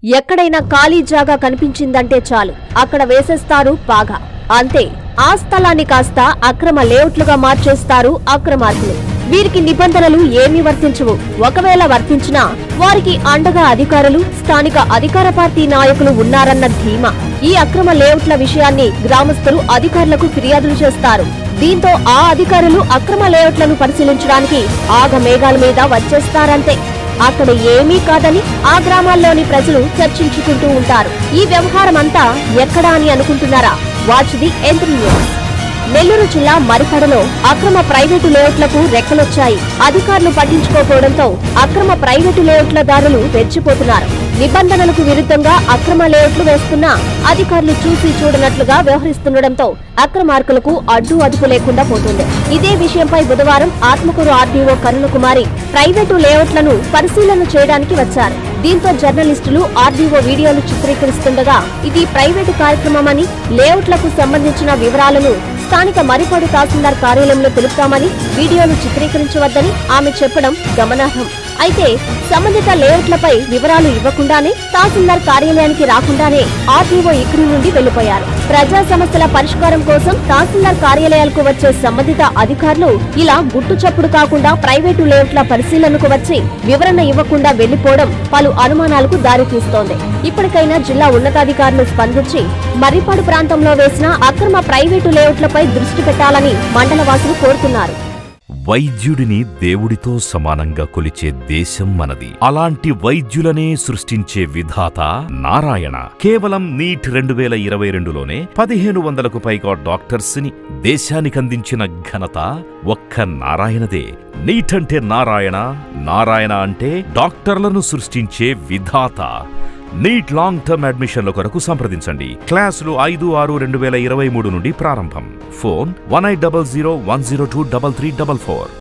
ఎక్కడైనా ఖాళీ జాగా కనిపించిందంటే చాలు అక్కడ వేసేస్తారు పాగా అంతే ఆ స్థలాన్ని కాస్త అక్రమ లేఅవుట్లుగా మార్చేస్తారు అక్రమార్కులు వీరికి నిబంధనలు ఏమీ వర్తించవు ఒకవేళ వర్తించినా వారికి అండగా అధికారులు స్థానిక అధికార పార్టీ నాయకులు ఉన్నారన్న ధీమా ఈ అక్రమ లేఅవుట్ల విషయాన్ని గ్రామస్తులు అధికారులకు ఫిర్యాదులు చేస్తారు దీంతో ఆ అధికారులు అక్రమ లేఅవుట్లను పరిశీలించడానికి ఆగ మేఘాల మీద వచ్చేస్తారంతే అక్కడ ఏమీ కాదని ఆ గ్రామాల్లోని ప్రజలు చర్చించుకుంటూ ఉంటారు ఈ వ్యవహారం అంతా ఎక్కడా అని అనుకుంటున్నారా watch the M three news Nellore జిల్లా మరిపడలో అక్రమ ప్రైవేటు లేఅవుట్లకు రెక్కలొచ్చాయి అధికారులు పట్టించుకోకపోవడంతో అక్రమ ప్రైవేటు లేఅవుట్ల దారులు రెచ్చిపోతున్నారు నిబంధనలకు విరుద్ధంగా అక్రమ లేఅవుట్లు వేస్తున్నా అధికారులు చూసి చూడనట్లుగా వ్యవహరిస్తుండటంతో అక్రమార్కులకు అడ్డు అదుపు లేకుండా పోతుంది ఇదే విషయంపై బుధవారం ఆత్మకూరు ఆర్డీఓ కరుణకుమారి ప్రైవేటు లేఅవుట్లను పరిశీలన చేయడానికి వచ్చారు దీంతో జర్నలిస్టులు ఆర్డీఓ వీడియోలు చిత్రీకరిస్తుండగా ఇది ప్రైవేటు కార్యక్రమమని లేఅవుట్లకు సంబంధించిన వివరాలను స్థానిక మరిపాడు తహసీల్దార్ కార్యాలయంలో తెలుపుతామని వీడియోను చిత్రీకరించవద్దని ఆమె చెప్పడం గమనార్హం అయితే సంబంధిత లేఅవుట్లపై వివరాలు ఇవ్వకుండానే తహసీల్దార్ కార్యాలయానికి రాకుండానే ఆర్టీఓ ఇక్కడి నుండి వెళ్లిపోయారు ప్రజా సమస్యల పరిష్కారం కోసం తహసీల్దార్ కార్యాలయాలకు వచ్చే సంబంధిత అధికారులు ఇలా గుట్టు చప్పుడు కాకుండా ప్రైవేటు లేఅవుట్ల పరిశీలనకు వచ్చి వివరణ ఇవ్వకుండా వెళ్లిపోవడం పలు అనుమానాలకు దారితీస్తోంది ఇప్పటికైనా జిల్లా ఉన్నతాధికారులు స్పందించి మర్రిపాడు ప్రాంతంలో వేసిన అక్రమ ప్రైవేటు లేఅవుట్లపై దృష్టి పెట్టాలని మండలవాసులు కోరుతున్నారు వైద్యుడిని దేవుడితో సమానంగా కొలిచే దేశం మనది అలాంటి వైద్యులనే సృష్టించే విధాత నారాయణ కేవలం నీట్ రెండు వేల ఇరవై రెండులోనే పదిహేను వందలకు పైగా డాక్టర్స్ ని దేశానికందించిన ఘనత ఒక్క నారాయణదే నీట్ అంటే నారాయణ నారాయణ అంటే డాక్టర్లను సృష్టించే విధాత నీట్ లాంగ్ టర్మ్ అడ్మిషన్ల కొరకు సంప్రదించండి క్లాసులు ఐదు ఆరు రెండు వేల ఇరవై మూడు నుండి ప్రారంభం phone one eight double zero one zero two double three double four